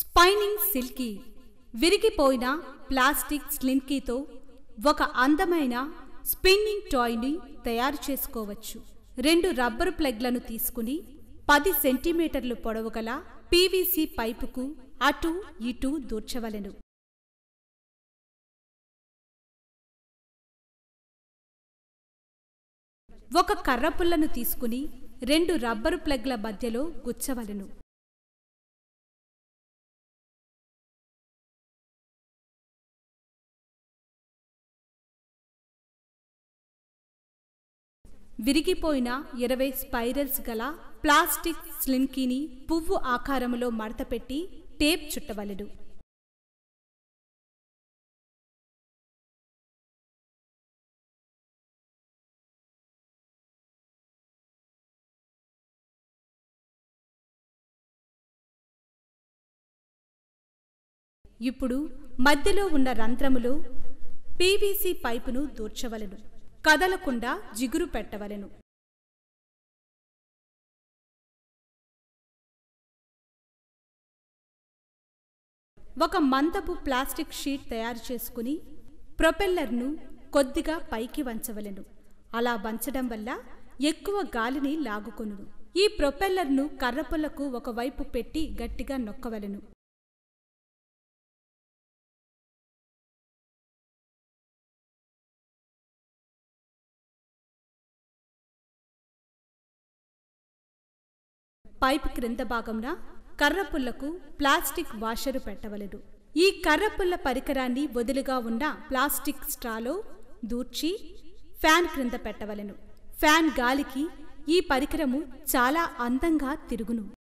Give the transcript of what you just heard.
స్పైనింగ్ silky విరిగిపోయిన plastic స్లింకీతో ఒక అందమైన స్పిన్నింగ్ టాయ్ని తయారు చేసుకోవచ్చు రెండు రబ్బరు ప్లగ్లను తీసుకుని పది సెంటీమీటర్లు పొడవు గల పీవీసీ పైపుకు అటు ఇటు దూర్చవలెను ఒక కర్రపుల్లను తీసుకుని రెండు రబ్బరు ప్లగ్ల మధ్యలో గుచ్చవలెను విరిగిపోయిన ఇరవై స్పైరల్స్ గల ప్లాస్టిక్ స్లింకీని పువ్వు ఆకారములో మడతపెట్టి టేప్ చుట్టవలెను ఇప్పుడు మధ్యలో ఉన్న రంధ్రములో పీవీసీ పైపును దూర్చవలెను కదలకుండా జిగురు పెట్టవలెను ఒక మందపు ప్లాస్టిక్ షీట్ తయారు చేసుకుని ప్రొపెల్లర్ను కొద్దిగా పైకి వంచవలెను అలా వంచడం వల్ల ఎక్కువ గాలిని లాగుకొనును ఈ ప్రొపెల్లర్ను కర్రపులకు ఒకవైపు పెట్టి గట్టిగా నొక్కవలెను పైపు క్రింద భాగంన కర్రపుల్లకు ప్లాస్టిక్ వాషరు పెట్టవలెను ఈ కర్రపుల్ల పరికరాన్ని వదులుగా ఉన్న ప్లాస్టిక్ స్ట్రాలో దూర్చి ఫ్యాన్ క్రింద పెట్టవలెను ఫ్యాన్ గాలికి ఈ పరికరము చాలా అందంగా తిరుగును